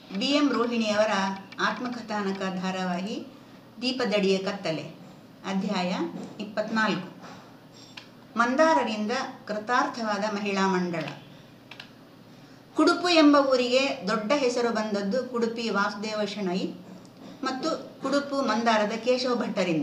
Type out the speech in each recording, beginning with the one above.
B M ರೋಹಿಣಿಯವರ ಆತ್ಮಕಥಾನಕ ಧಾರಾವಾಹಿ ದೀಪದಡಿಯ ಕತ್ತಲೆ ಅಧ್ಯಾಯ ಇಪ್ಪತ್ನಾಲ್ಕು ಮಂದಾರರಿಂದ ಕೃತಾರ್ಥವಾದ ಮಹಿಳಾ ಮಂಡಳ ಕುಡುಪು ಎಂಬ ಊರಿಗೆ ದೊಡ್ಡ ಹೆಸರು ಬಂದದ್ದು ಕುಡುಪಿ ವಾಸುದೇವ ಶೆಣೈ ಮತ್ತು ಕುಡುಪು ಮಂದಾರದ ಕೇಶವ ಭಟ್ಟರಿಂದ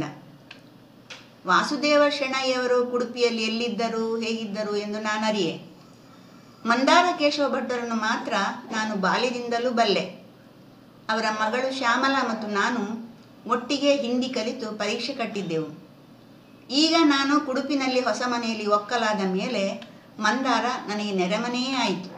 ವಾಸುದೇವ ಶೆಣೈಯವರು ಕುಡುಪಿಯಲ್ಲಿ ಎಲ್ಲಿದ್ದರು ಹೇಗಿದ್ದರು ಎಂದು ನಾನರಿಯೆ ಮಂದಾರ ಕೇಶವ ಭಟ್ಟರನ್ನು ಮಾತ್ರ ನಾನು ಬಾಲ್ಯದಿಂದಲೂ ಬಲ್ಲೆ ಅವರ ಮಗಳು ಶ್ಯಾಮಲಾ ಮತ್ತು ನಾನು ಒಟ್ಟಿಗೆ ಹಿಂದಿ ಕಲಿತು ಪರೀಕ್ಷೆ ಕಟ್ಟಿದ್ದೆವು ಈಗ ನಾನು ಕುಡುಪಿನಲ್ಲಿ ಹೊಸ ಮನೆಯಲ್ಲಿ ಒಕ್ಕಲಾದ ಮೇಲೆ ಮಂದಾರ ನನಗೆ ನೆರೆಮನೆಯೇ ಆಯಿತು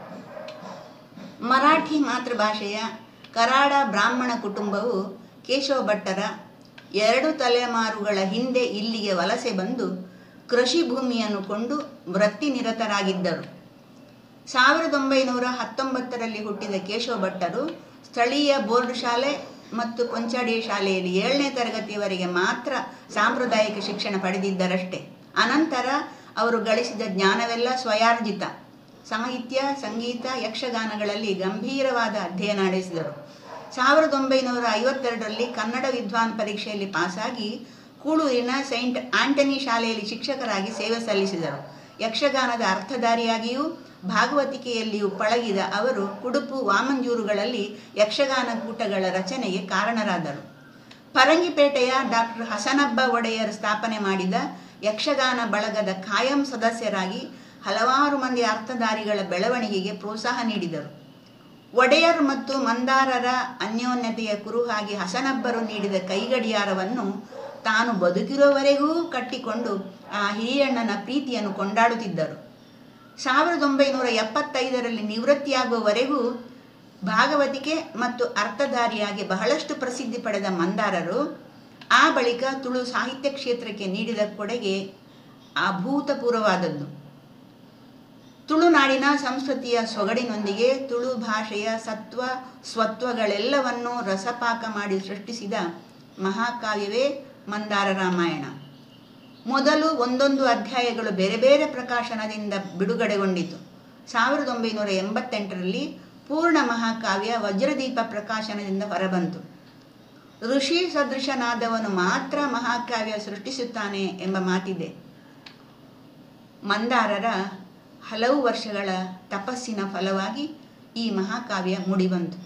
ಮರಾಠಿ ಮಾತೃಭಾಷೆಯ ಕರಾಡ ಬ್ರಾಹ್ಮಣ ಕುಟುಂಬವು ಕೇಶವ ಭಟ್ಟರ ಎರಡು ತಲೆಮಾರುಗಳ ಹಿಂದೆ ಇಲ್ಲಿಗೆ ವಲಸೆ ಬಂದು ಕೃಷಿ ಭೂಮಿಯನ್ನು ಕೊಂಡು ವೃತ್ತಿ ನಿರತರಾಗಿದ್ದರು ಸಾವಿರದ ಒಂಬೈನೂರ ಹತ್ತೊಂಬತ್ತರಲ್ಲಿ ಹುಟ್ಟಿದ ಕೇಶವ ಭಟ್ಟರು ಸ್ಥಳೀಯ ಬೋರ್ಡ್ ಶಾಲೆ ಮತ್ತು ಕೊಂಚಾಡಿ ಶಾಲೆಯಲ್ಲಿ ಏಳನೇ ತರಗತಿಯವರೆಗೆ ಮಾತ್ರ ಸಾಂಪ್ರದಾಯಿಕ ಶಿಕ್ಷಣ ಪಡೆದಿದ್ದರಷ್ಟೇ ಅನಂತರ ಅವರು ಗಳಿಸಿದ ಜ್ಞಾನವೆಲ್ಲ ಸ್ವಯಾರ್ಜಿತ ಸಾಹಿತ್ಯ ಸಂಗೀತ ಯಕ್ಷಗಾನಗಳಲ್ಲಿ ಗಂಭೀರವಾದ ಅಧ್ಯಯನ ನಡೆಸಿದರು ಸಾವಿರದ ಒಂಬೈನೂರ ಐವತ್ತೆರಡರಲ್ಲಿ ಕನ್ನಡ ವಿದ್ವಾನ್ ಪರೀಕ್ಷೆಯಲ್ಲಿ ಪಾಸಾಗಿ ಕೂಳೂರಿನ ಸೈಂಟ್ ಆಂಟನಿ ಶಾಲೆಯಲ್ಲಿ ಶಿಕ್ಷಕರಾಗಿ ಸೇವೆ ಸಲ್ಲಿಸಿದರು ಯಕ್ಷಗಾನದ ಅರ್ಥಧಾರಿಯಾಗಿಯೂ ಭಾಗವತಿಕೆಯಲ್ಲಿಯೂ ಪಳಗಿದ ಅವರು ಕುಡುಪು ವಾಮಂಜೂರುಗಳಲ್ಲಿ ಯಕ್ಷಗಾನ ಕೂಟಗಳ ರಚನೆಗೆ ಕಾರಣರಾದರು ಪರಂಗಿಪೇಟೆಯ ಡಾಕ್ಟರ್ ಹಸನಬ್ಬ ಒಡೆಯರ್ ಸ್ಥಾಪನೆ ಮಾಡಿದ ಯಕ್ಷಗಾನ ಬಳಗದ ಕಾಯಂ ಸದಸ್ಯರಾಗಿ ಹಲವಾರು ಮಂದಿ ಅರ್ಥಧಾರಿಗಳ ಬೆಳವಣಿಗೆಗೆ ಪ್ರೋತ್ಸಾಹ ನೀಡಿದರು ಒಡೆಯರ್ ಮತ್ತು ಮಂದಾರರ ಅನ್ಯೋನ್ಯತೆಯ ಕುರುಹಾಗಿ ಹಸನಬ್ಬರು ನೀಡಿದ ಕೈಗಡಿಯಾರವನ್ನು ತಾನು ಬದುಕಿರುವವರೆಗೂ ಕಟ್ಟಿಕೊಂಡು ಆ ಹಿರಿಯಣ್ಣನ ಪ್ರೀತಿಯನ್ನು ಕೊಂಡಾಡುತ್ತಿದ್ದರು ಸಾವಿರದ ಒಂಬೈನೂರ ಎಪ್ಪತ್ತೈದರಲ್ಲಿ ನಿವೃತ್ತಿಯಾಗುವವರೆಗೂ ಭಾಗವತಿಕೆ ಮತ್ತು ಅರ್ಥಧಾರಿಯಾಗಿ ಬಹಳಷ್ಟು ಪ್ರಸಿದ್ಧಿ ಪಡೆದ ಮಂದಾರರು ಆ ಬಳಿಕ ತುಳು ಸಾಹಿತ್ಯ ಕ್ಷೇತ್ರಕ್ಕೆ ನೀಡಿದ ಕೊಡುಗೆ ಅಭೂತಪೂರ್ವವಾದದ್ದು ತುಳುನಾಡಿನ ಸಂಸ್ಕೃತಿಯ ಸೊಗಡಿನೊಂದಿಗೆ ತುಳು ಭಾಷೆಯ ಸತ್ವ ಸ್ವತ್ವಗಳೆಲ್ಲವನ್ನೂ ರಸಪಾಕ ಮಾಡಿ ಸೃಷ್ಟಿಸಿದ ಮಹಾಕಾವ್ಯವೇ ಮಂದಾರ ರಾಮಾಯಣ ಮೊದಲು ಒಂದೊಂದು ಅಧ್ಯಾಯಗಳು ಬೇರೆ ಬೇರೆ ಪ್ರಕಾಶನದಿಂದ ಬಿಡುಗಡೆಗೊಂಡಿತು ಸಾವಿರದ ಒಂಬೈನೂರ ಎಂಬತ್ತೆಂಟರಲ್ಲಿ ಪೂರ್ಣ ಮಹಾಕಾವ್ಯ ವಜ್ರದೀಪ ಪ್ರಕಾಶನದಿಂದ ಹೊರಬಂತು ಋಷಿ ಸದೃಶನಾದವನು ಮಾತ್ರ ಮಹಾಕಾವ್ಯ ಸೃಷ್ಟಿಸುತ್ತಾನೆ ಎಂಬ ಮಾತಿದೆ ಮಂದಾರರ ಹಲವು ವರ್ಷಗಳ ತಪಸ್ಸಿನ ಫಲವಾಗಿ ಈ ಮಹಾಕಾವ್ಯ ಮೂಡಿಬಂತು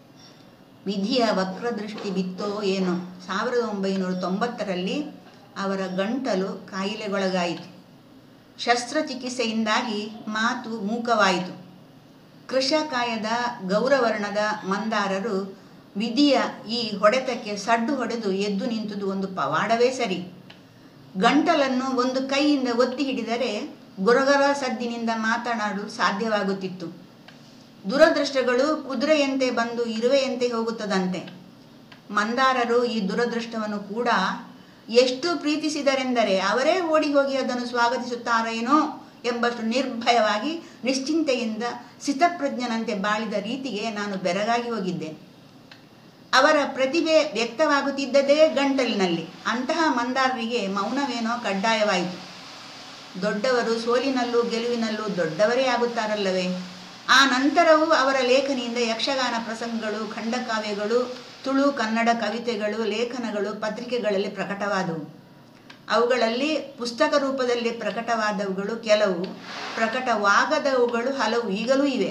ವಿಧಿಯ ವಕ್ರದೃಷ್ಟಿ ಬಿತ್ತೋ ಏನೋ ಸಾವಿರದ ಒಂಬೈನೂರ ತೊಂಬತ್ತರಲ್ಲಿ ಅವರ ಗಂಟಲು ಕಾಯಿಲೆಗೊಳಗಾಯಿತು ಶಸ್ತ್ರಚಿಕಿತ್ಸೆಯಿಂದಾಗಿ ಮಾತು ಮೂಕವಾಯಿತು ಕೃಷಕಾಯದ ಗೌರವರ್ಣದ ಮಂದಾರರು ವಿಧಿಯ ಈ ಹೊಡೆತಕ್ಕೆ ಸಡ್ಡು ಹೊಡೆದು ಎದ್ದು ನಿಂತುದು ಒಂದು ಪವಾಡವೇ ಸರಿ ಗಂಟಲನ್ನು ಒಂದು ಕೈಯಿಂದ ಒತ್ತಿ ಹಿಡಿದರೆ ಗುರಗರ ಸದ್ದಿನಿಂದ ಮಾತನಾಡಲು ಸಾಧ್ಯವಾಗುತ್ತಿತ್ತು ದುರದೃಷ್ಟಗಳು ಕುದುರೆಯಂತೆ ಬಂದು ಇರುವೆಯಂತೆ ಹೋಗುತ್ತದಂತೆ ಮಂದಾರರು ಈ ದುರದೃಷ್ಟವನ್ನು ಕೂಡ ಎಷ್ಟು ಪ್ರೀತಿಸಿದರೆಂದರೆ ಅವರೇ ಓಡಿ ಹೋಗಿ ಅದನ್ನು ಸ್ವಾಗತಿಸುತ್ತಾರೇನೋ ಎಂಬಷ್ಟು ನಿರ್ಭಯವಾಗಿ ನಿಶ್ಚಿಂತೆಯಿಂದ ಸಿತಪ್ರಜ್ಞನಂತೆ ಬಾಳಿದ ರೀತಿಗೆ ನಾನು ಬೆರಗಾಗಿ ಹೋಗಿದ್ದೆ ಅವರ ಪ್ರತಿಭೆ ವ್ಯಕ್ತವಾಗುತ್ತಿದ್ದದೇ ಗಂಟಲಿನಲ್ಲಿ ಅಂತಹ ಮಂದಾರರಿಗೆ ಮೌನವೇನೋ ಕಡ್ಡಾಯವಾಯಿತು ದೊಡ್ಡವರು ಸೋಲಿನಲ್ಲೂ ಗೆಲುವಿನಲ್ಲೂ ದೊಡ್ಡವರೇ ಆಗುತ್ತಾರಲ್ಲವೇ ಆ ನಂತರವೂ ಅವರ ಲೇಖನಿಯಿಂದ ಯಕ್ಷಗಾನ ಪ್ರಸಂಗಗಳು ಖಂಡಕಾವ್ಯಗಳು ತುಳು ಕನ್ನಡ ಕವಿತೆಗಳು ಲೇಖನಗಳು ಪತ್ರಿಕೆಗಳಲ್ಲಿ ಪ್ರಕಟವಾದವು ಅವುಗಳಲ್ಲಿ ಪುಸ್ತಕ ರೂಪದಲ್ಲಿ ಪ್ರಕಟವಾದವುಗಳು ಕೆಲವು ಪ್ರಕಟವಾಗದವುಗಳು ಹಲವು ಈಗಲೂ ಇವೆ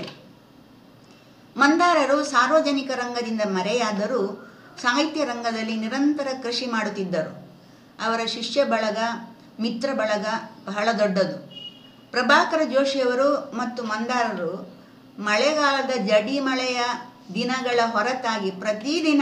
ಮಂದಾರರು ಸಾರ್ವಜನಿಕ ರಂಗದಿಂದ ಮರೆಯಾದರೂ ಸಾಹಿತ್ಯ ರಂಗದಲ್ಲಿ ನಿರಂತರ ಕೃಷಿ ಮಾಡುತ್ತಿದ್ದರು ಅವರ ಶಿಷ್ಯ ಬಳಗ ಮಿತ್ರ ಬಳಗ ಬಹಳ ದೊಡ್ಡದು ಪ್ರಭಾಕರ ಜೋಶಿಯವರು ಮತ್ತು ಮಂದಾರರು ಮಳೆಗಾಲದ ಜಡಿ ಮಳೆಯ ದಿನಗಳ ಹೊರತಾಗಿ ಪ್ರತಿದಿನ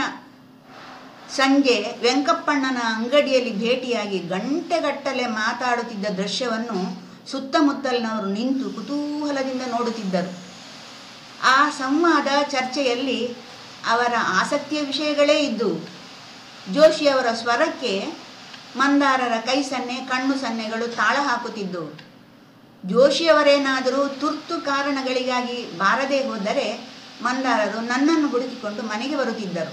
ಸಂಜೆ ವೆಂಕಪ್ಪಣ್ಣನ ಅಂಗಡಿಯಲ್ಲಿ ಭೇಟಿಯಾಗಿ ಗಂಟೆಗಟ್ಟಲೆ ಮಾತಾಡುತ್ತಿದ್ದ ದೃಶ್ಯವನ್ನು ಸುತ್ತಮುತ್ತಲಿನವರು ನಿಂತು ಕುತೂಹಲದಿಂದ ನೋಡುತ್ತಿದ್ದರು ಆ ಸಂವಾದ ಚರ್ಚೆಯಲ್ಲಿ ಅವರ ಆಸಕ್ತಿಯ ವಿಷಯಗಳೇ ಇದ್ದವು ಜೋಶಿಯವರ ಸ್ವರಕ್ಕೆ ಮಂದಾರರ ಕೈ ಸನ್ನೆ ಕಣ್ಣು ಸನ್ನೆಗಳು ತಾಳ ಹಾಕುತ್ತಿದ್ದವು ಜೋಶಿಯವರೇನಾದರೂ ತುರ್ತು ಕಾರಣಗಳಿಗಾಗಿ ಬಾರದೇ ಹೋದರೆ ಮಂದಾರರು ನನ್ನನ್ನು ಹುಡುಕಿಕೊಂಡು ಮನೆಗೆ ಬರುತ್ತಿದ್ದರು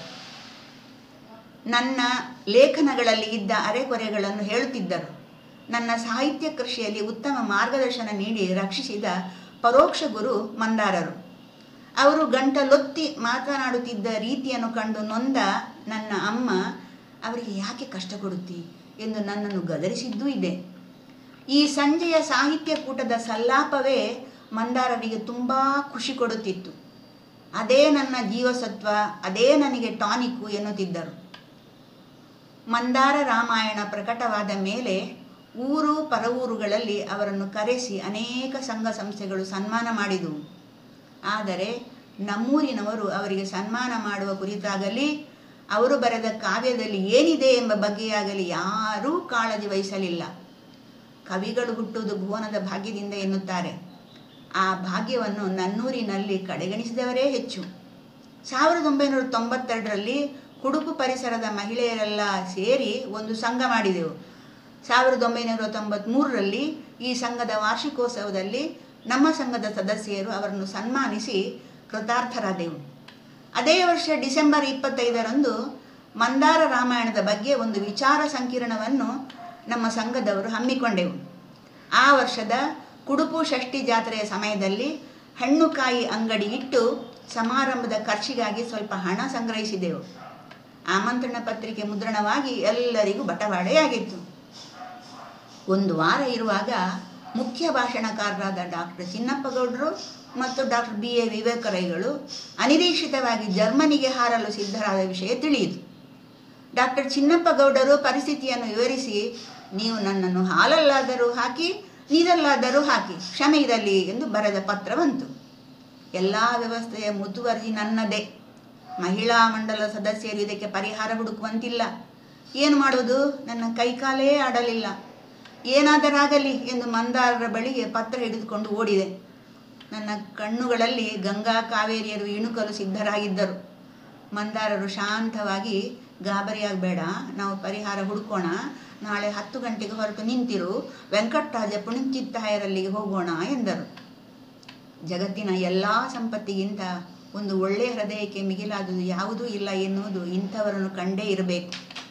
ನನ್ನ ಲೇಖನಗಳಲ್ಲಿ ಇದ್ದ ಅರೆಕೊರೆಗಳನ್ನು ಹೇಳುತ್ತಿದ್ದರು ನನ್ನ ಸಾಹಿತ್ಯ ಕೃಷಿಯಲ್ಲಿ ಉತ್ತಮ ಮಾರ್ಗದರ್ಶನ ನೀಡಿ ರಕ್ಷಿಸಿದ ಪರೋಕ್ಷ ಗುರು ಮಂದಾರರು ಅವರು ಗಂಟಲೊತ್ತಿ ಮಾತನಾಡುತ್ತಿದ್ದ ರೀತಿಯನ್ನು ಕಂಡು ನೊಂದ ನನ್ನ ಅಮ್ಮ ಅವರಿಗೆ ಯಾಕೆ ಕಷ್ಟ ಕೊಡುತ್ತಿ ಎಂದು ನನ್ನನ್ನು ಗದರಿಸಿದ್ದೂ ಇದೆ ಈ ಸಂಜೆಯ ಸಾಹಿತ್ಯ ಕೂಟದ ಸಲ್ಲಾಪವೇ ಮಂದಾರರಿಗೆ ತುಂಬ ಖುಷಿ ಕೊಡುತ್ತಿತ್ತು ಅದೇ ನನ್ನ ಜೀವಸತ್ವ ಅದೇ ನನಗೆ ಟಾನಿಕ್ಕು ಎನ್ನುತ್ತಿದ್ದರು ಮಂದಾರ ರಾಮಾಯಣ ಪ್ರಕಟವಾದ ಮೇಲೆ ಊರು ಪರವೂರುಗಳಲ್ಲಿ ಅವರನ್ನು ಕರೆಸಿ ಅನೇಕ ಸಂಘ ಸಂಸ್ಥೆಗಳು ಸನ್ಮಾನ ಮಾಡಿದವು ಆದರೆ ನಮ್ಮೂರಿನವರು ಅವರಿಗೆ ಸನ್ಮಾನ ಮಾಡುವ ಕುರಿತಾಗಲಿ ಅವರು ಬರೆದ ಕಾವ್ಯದಲ್ಲಿ ಏನಿದೆ ಎಂಬ ಬಗ್ಗೆಯಾಗಲಿ ಯಾರೂ ಕಾಳಜಿ ವಹಿಸಲಿಲ್ಲ ಕವಿಗಳು ಹುಟ್ಟುವುದು ಭುವನದ ಭಾಗ್ಯದಿಂದ ಎನ್ನುತ್ತಾರೆ ಆ ಭಾಗ್ಯವನ್ನು ನನ್ನೂರಿನಲ್ಲಿ ಕಡೆಗಣಿಸಿದವರೇ ಹೆಚ್ಚು ಸಾವಿರದ ಒಂಬೈನೂರ ತೊಂಬತ್ತೆರಡರಲ್ಲಿ ಕುಡುಪು ಪರಿಸರದ ಮಹಿಳೆಯರೆಲ್ಲ ಸೇರಿ ಒಂದು ಸಂಘ ಮಾಡಿದೆವು ಸಾವಿರದ ಒಂಬೈನೂರ ತೊಂಬತ್ತ್ಮೂರರಲ್ಲಿ ಈ ಸಂಘದ ವಾರ್ಷಿಕೋತ್ಸವದಲ್ಲಿ ನಮ್ಮ ಸಂಘದ ಸದಸ್ಯರು ಅವರನ್ನು ಸನ್ಮಾನಿಸಿ ಕೃತಾರ್ಥರಾದೆವು ಅದೇ ವರ್ಷ ಡಿಸೆಂಬರ್ ಇಪ್ಪತ್ತೈದರಂದು ಮಂದಾರ ರಾಮಾಯಣದ ಬಗ್ಗೆ ಒಂದು ವಿಚಾರ ಸಂಕಿರಣವನ್ನು ನಮ್ಮ ಸಂಘದವರು ಹಮ್ಮಿಕೊಂಡೆವು ಆ ವರ್ಷದ ಕುಡುಪು ಷಷ್ಠಿ ಜಾತ್ರೆಯ ಸಮಯದಲ್ಲಿ ಹಣ್ಣುಕಾಯಿ ಅಂಗಡಿ ಇಟ್ಟು ಸಮಾರಂಭದ ಖರ್ಚಿಗಾಗಿ ಸ್ವಲ್ಪ ಹಣ ಸಂಗ್ರಹಿಸಿದೆವು ಆಮಂತ್ರಣ ಪತ್ರಿಕೆ ಮುದ್ರಣವಾಗಿ ಎಲ್ಲರಿಗೂ ಬಟವಾಡೆಯಾಗಿತ್ತು ಒಂದು ವಾರ ಇರುವಾಗ ಮುಖ್ಯ ಭಾಷಣಕಾರರಾದ ಡಾಕ್ಟರ್ ಚಿನ್ನಪ್ಪಗೌಡರು ಮತ್ತು ಡಾಕ್ಟರ್ ಬಿ ಎ ವಿವೇಕರೈಗಳು ಅನಿರೀಕ್ಷಿತವಾಗಿ ಜರ್ಮನಿಗೆ ಹಾರಲು ಸಿದ್ಧರಾದ ವಿಷಯ ತಿಳಿಯಿತು ಡಾಕ್ಟರ್ ಚಿನ್ನಪ್ಪಗೌಡರು ಪರಿಸ್ಥಿತಿಯನ್ನು ವಿವರಿಸಿ ನೀವು ನನ್ನನ್ನು ಹಾಲಲ್ಲಾದರೂ ಹಾಕಿ ನೀರಲ್ಲಾದರೂ ಹಾಕಿ ಕ್ಷಮೆ ಇರಲಿ ಎಂದು ಬರೆದ ಪತ್ರ ಬಂತು ಎಲ್ಲ ವ್ಯವಸ್ಥೆಯ ಮುತುವರ್ಜಿ ನನ್ನದೇ ಮಹಿಳಾ ಮಂಡಲ ಸದಸ್ಯರು ಇದಕ್ಕೆ ಪರಿಹಾರ ಹುಡುಕುವಂತಿಲ್ಲ ಏನು ಮಾಡೋದು ನನ್ನ ಕೈಕಾಲೇ ಆಡಲಿಲ್ಲ ಏನಾದರಾಗಲಿ ಎಂದು ಮಂದಾರರ ಬಳಿಗೆ ಪತ್ರ ಹಿಡಿದುಕೊಂಡು ಓಡಿದೆ ನನ್ನ ಕಣ್ಣುಗಳಲ್ಲಿ ಗಂಗಾ ಕಾವೇರಿಯರು ಇಣುಕಲು ಸಿದ್ಧರಾಗಿದ್ದರು ಮಂದಾರರು ಶಾಂತವಾಗಿ ಗಾಬರಿಯಾಗಬೇಡ ನಾವು ಪರಿಹಾರ ಹುಡುಕೋಣ ನಾಳೆ ಹತ್ತು ಗಂಟೆಗೆ ಹೊರಟು ನಿಂತಿರು ವೆಂಕಟರಾಜ ಪುಣಿಚಿತ್ತಾಯರಲ್ಲಿಗೆ ಹೋಗೋಣ ಎಂದರು ಜಗತ್ತಿನ ಎಲ್ಲ ಸಂಪತ್ತಿಗಿಂತ ಒಂದು ಒಳ್ಳೆಯ ಹೃದಯಕ್ಕೆ ಮಿಗಿಲಾದುದು ಯಾವುದೂ ಇಲ್ಲ ಎನ್ನುವುದು ಇಂಥವರನ್ನು ಕಂಡೇ ಇರಬೇಕು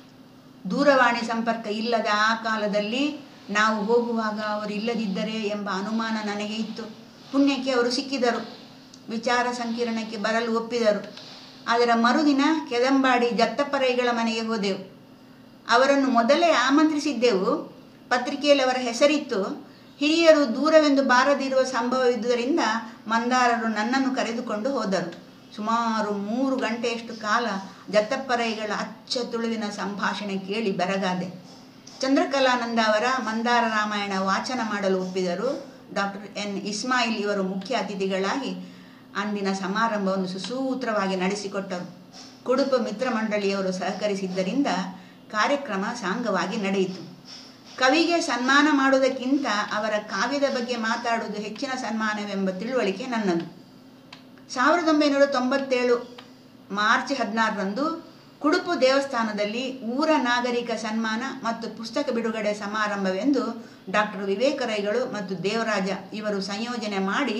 ದೂರವಾಣಿ ಸಂಪರ್ಕ ಇಲ್ಲದ ಆ ಕಾಲದಲ್ಲಿ ನಾವು ಹೋಗುವಾಗ ಅವರು ಇಲ್ಲದಿದ್ದರೆ ಎಂಬ ಅನುಮಾನ ನನಗೆ ಇತ್ತು ಪುಣ್ಯಕ್ಕೆ ಅವರು ಸಿಕ್ಕಿದರು ವಿಚಾರ ಸಂಕಿರಣಕ್ಕೆ ಬರಲು ಒಪ್ಪಿದರು ಅದರ ಮರುದಿನ ಕೆದಂಬಾಡಿ ಜತ್ತಪ್ಪರೈಗಳ ಮನೆಗೆ ಹೋದೆವು ಅವರನ್ನು ಮೊದಲೇ ಆಮಂತ್ರಿಸಿದ್ದೆವು ಪತ್ರಿಕೆಯಲ್ಲಿ ಅವರ ಹೆಸರಿತ್ತು ಹಿರಿಯರು ದೂರವೆಂದು ಬಾರದಿರುವ ಸಂಭವವಿದ್ದುದರಿಂದ ಮಂದಾರರು ನನ್ನನ್ನು ಕರೆದುಕೊಂಡು ಹೋದರು ಸುಮಾರು ಮೂರು ಗಂಟೆಯಷ್ಟು ಕಾಲ ಜತ್ತಪ್ಪರೈಗಳ ಅಚ್ಚ ತುಳುವಿನ ಸಂಭಾಷಣೆ ಕೇಳಿ ಬೆರಗಾದೆ ಚಂದ್ರಕಲಾನಂದ ಅವರ ಮಂದಾರ ರಾಮಾಯಣ ವಾಚನ ಮಾಡಲು ಒಪ್ಪಿದರು ಡಾಕ್ಟರ್ ಎನ್ ಇಸ್ಮಾಯಿಲ್ ಇವರು ಮುಖ್ಯ ಅತಿಥಿಗಳಾಗಿ ಅಂದಿನ ಸಮಾರಂಭವನ್ನು ಸುಸೂತ್ರವಾಗಿ ನಡೆಸಿಕೊಟ್ಟರು ಕುಡುಪ ಮಿತ್ರ ಮಂಡಳಿಯವರು ಸಹಕರಿಸಿದ್ದರಿಂದ ಕಾರ್ಯಕ್ರಮ ಸಾಂಗವಾಗಿ ನಡೆಯಿತು ಕವಿಗೆ ಸನ್ಮಾನ ಮಾಡುವುದಕ್ಕಿಂತ ಅವರ ಕಾವ್ಯದ ಬಗ್ಗೆ ಮಾತಾಡುವುದು ಹೆಚ್ಚಿನ ಸನ್ಮಾನವೆಂಬ ತಿಳುವಳಿಕೆ ನನ್ನದು ಸಾವಿರದ ಒಂಬೈನೂರ ತೊಂಬತ್ತೇಳು ಮಾರ್ಚ್ ಹದಿನಾರರಂದು ಕುಡುಪು ದೇವಸ್ಥಾನದಲ್ಲಿ ಊರ ನಾಗರಿಕ ಸನ್ಮಾನ ಮತ್ತು ಪುಸ್ತಕ ಬಿಡುಗಡೆ ಸಮಾರಂಭವೆಂದು ಡಾಕ್ಟರ್ ವಿವೇಕರೈಗಳು ಮತ್ತು ದೇವರಾಜ ಇವರು ಸಂಯೋಜನೆ ಮಾಡಿ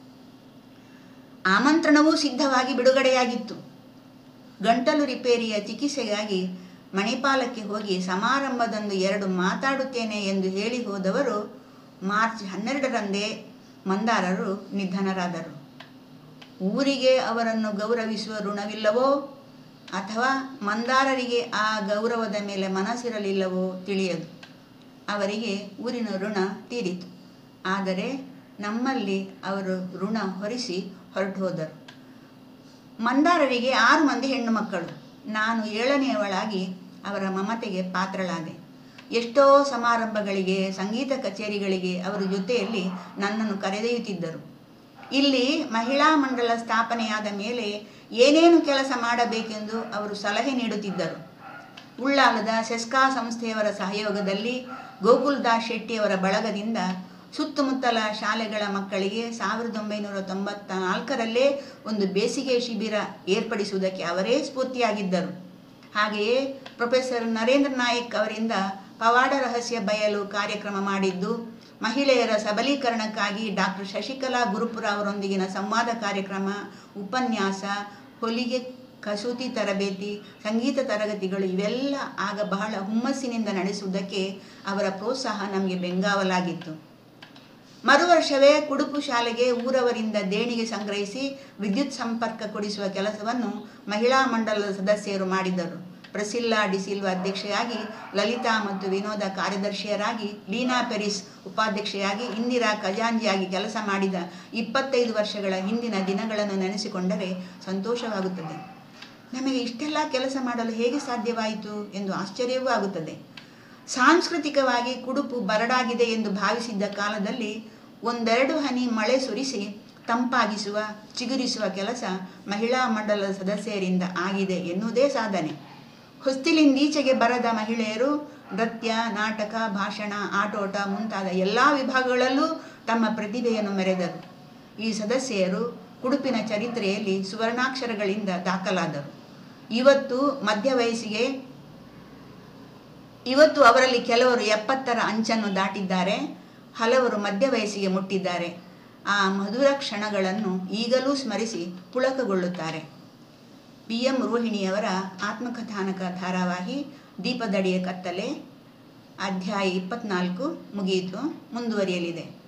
ಆಮಂತ್ರಣವೂ ಸಿದ್ಧವಾಗಿ ಬಿಡುಗಡೆಯಾಗಿತ್ತು ಗಂಟಲು ರಿಪೇರಿಯ ಚಿಕಿತ್ಸೆಗಾಗಿ ಮಣಿಪಾಲಕ್ಕೆ ಹೋಗಿ ಸಮಾರಂಭದಂದು ಎರಡು ಮಾತಾಡುತ್ತೇನೆ ಎಂದು ಹೇಳಿ ಹೋದವರು ಮಾರ್ಚ್ ಹನ್ನೆರಡರಂದೇ ಮಂದಾರರು ನಿಧನರಾದರು ಊರಿಗೆ ಅವರನ್ನು ಗೌರವಿಸುವ ಋಣವಿಲ್ಲವೋ ಅಥವಾ ಮಂದಾರರಿಗೆ ಆ ಗೌರವದ ಮೇಲೆ ಮನಸ್ಸಿರಲಿಲ್ಲವೋ ತಿಳಿಯದು ಅವರಿಗೆ ಊರಿನ ಋಣ ತೀರಿತು ಆದರೆ ನಮ್ಮಲ್ಲಿ ಅವರು ಋಣ ಹೊರಿಸಿ ಹೊರಟು ಹೋದರು ಮಂದಾರರಿಗೆ ಆರು ಮಂದಿ ಹೆಣ್ಣು ಮಕ್ಕಳು ನಾನು ಏಳನೆಯವಳಾಗಿ ಅವರ ಮಮತೆಗೆ ಪಾತ್ರಳಾದೆ ಎಷ್ಟೋ ಸಮಾರಂಭಗಳಿಗೆ ಸಂಗೀತ ಕಚೇರಿಗಳಿಗೆ ಅವರ ಜೊತೆಯಲ್ಲಿ ನನ್ನನ್ನು ಕರೆದೊಯ್ಯುತ್ತಿದ್ದರು ಇಲ್ಲಿ ಮಹಿಳಾ ಮಂಡಲ ಸ್ಥಾಪನೆಯಾದ ಮೇಲೆ ಏನೇನು ಕೆಲಸ ಮಾಡಬೇಕೆಂದು ಅವರು ಸಲಹೆ ನೀಡುತ್ತಿದ್ದರು ಉಳ್ಳಾಲದ ಸೆಸ್ಕಾ ಸಂಸ್ಥೆಯವರ ಸಹಯೋಗದಲ್ಲಿ ಗೋಕುಲ್ದಾಸ್ ಶೆಟ್ಟಿಯವರ ಬಳಗದಿಂದ ಸುತ್ತಮುತ್ತಲ ಶಾಲೆಗಳ ಮಕ್ಕಳಿಗೆ ಸಾವಿರದ ಒಂಬೈನೂರ ತೊಂಬತ್ತ ನಾಲ್ಕರಲ್ಲೇ ಒಂದು ಬೇಸಿಗೆ ಶಿಬಿರ ಏರ್ಪಡಿಸುವುದಕ್ಕೆ ಅವರೇ ಸ್ಫೂರ್ತಿಯಾಗಿದ್ದರು ಹಾಗೆಯೇ ಪ್ರೊಫೆಸರ್ ನರೇಂದ್ರ ನಾಯಕ್ ಅವರಿಂದ ಪವಾಡ ರಹಸ್ಯ ಬಯಲು ಕಾರ್ಯಕ್ರಮ ಮಾಡಿದ್ದು ಮಹಿಳೆಯರ ಸಬಲೀಕರಣಕ್ಕಾಗಿ ಡಾಕ್ಟರ್ ಶಶಿಕಲಾ ಗುರುಪುರ ಅವರೊಂದಿಗಿನ ಸಂವಾದ ಕಾರ್ಯಕ್ರಮ ಉಪನ್ಯಾಸ ಹೊಲಿಗೆ ಕಸೂತಿ ತರಬೇತಿ ಸಂಗೀತ ತರಗತಿಗಳು ಇವೆಲ್ಲ ಆಗ ಬಹಳ ಹುಮ್ಮಸ್ಸಿನಿಂದ ನಡೆಸುವುದಕ್ಕೆ ಅವರ ಪ್ರೋತ್ಸಾಹ ನಮಗೆ ಬೆಂಗಾವಲಾಗಿತ್ತು ಮರು ವರ್ಷವೇ ಕುಡುಪು ಶಾಲೆಗೆ ಊರವರಿಂದ ದೇಣಿಗೆ ಸಂಗ್ರಹಿಸಿ ವಿದ್ಯುತ್ ಸಂಪರ್ಕ ಕೊಡಿಸುವ ಕೆಲಸವನ್ನು ಮಹಿಳಾ ಮಂಡಲದ ಸದಸ್ಯರು ಮಾಡಿದರು ಪ್ರಸಿಲ್ಲಾ ಡಿಸಿಲ್ವ ಅಧ್ಯಕ್ಷೆಯಾಗಿ ಲಲಿತಾ ಮತ್ತು ವಿನೋದ ಕಾರ್ಯದರ್ಶಿಯರಾಗಿ ಲೀನಾ ಪೆರಿಸ್ ಉಪಾಧ್ಯಕ್ಷೆಯಾಗಿ ಇಂದಿರಾ ಖಜಾಂಜಿಯಾಗಿ ಕೆಲಸ ಮಾಡಿದ ಇಪ್ಪತ್ತೈದು ವರ್ಷಗಳ ಹಿಂದಿನ ದಿನಗಳನ್ನು ನೆನೆಸಿಕೊಂಡರೆ ಸಂತೋಷವಾಗುತ್ತದೆ ನಮಗೆ ಇಷ್ಟೆಲ್ಲ ಕೆಲಸ ಮಾಡಲು ಹೇಗೆ ಸಾಧ್ಯವಾಯಿತು ಎಂದು ಆಶ್ಚರ್ಯವೂ ಆಗುತ್ತದೆ ಸಾಂಸ್ಕೃತಿಕವಾಗಿ ಕುಡುಪು ಬರಡಾಗಿದೆ ಎಂದು ಭಾವಿಸಿದ್ದ ಕಾಲದಲ್ಲಿ ಒಂದೆರಡು ಹನಿ ಮಳೆ ಸುರಿಸಿ ತಂಪಾಗಿಸುವ ಚಿಗುರಿಸುವ ಕೆಲಸ ಮಹಿಳಾ ಮಂಡಲದ ಸದಸ್ಯರಿಂದ ಆಗಿದೆ ಎನ್ನುವುದೇ ಸಾಧನೆ ಹೊಸ್ತಿಲಿಂದೀಚೆಗೆ ಬರದ ಮಹಿಳೆಯರು ನೃತ್ಯ ನಾಟಕ ಭಾಷಣ ಆಟೋಟ ಮುಂತಾದ ಎಲ್ಲ ವಿಭಾಗಗಳಲ್ಲೂ ತಮ್ಮ ಪ್ರತಿಭೆಯನ್ನು ಮೆರೆದರು ಈ ಸದಸ್ಯರು ಕುಡುಪಿನ ಚರಿತ್ರೆಯಲ್ಲಿ ಸುವರ್ಣಾಕ್ಷರಗಳಿಂದ ದಾಖಲಾದರು ಇವತ್ತು ಮಧ್ಯ ವಯಸ್ಸಿಗೆ ಇವತ್ತು ಅವರಲ್ಲಿ ಕೆಲವರು ಎಪ್ಪತ್ತರ ಅಂಚನ್ನು ದಾಟಿದ್ದಾರೆ ಹಲವರು ಮಧ್ಯ ವಯಸ್ಸಿಗೆ ಮುಟ್ಟಿದ್ದಾರೆ ಆ ಮಧುರ ಕ್ಷಣಗಳನ್ನು ಈಗಲೂ ಸ್ಮರಿಸಿ ಪುಳಕಗೊಳ್ಳುತ್ತಾರೆ ಪಿ ಎಂ ರೋಹಿಣಿಯವರ ಆತ್ಮಕಥಾನಕ ಧಾರಾವಾಹಿ ದೀಪದಡಿಯ ಕತ್ತಲೆ ಅಧ್ಯಾಯ ಇಪ್ಪತ್ನಾಲ್ಕು ಮುಗಿಯಿತು ಮುಂದುವರಿಯಲಿದೆ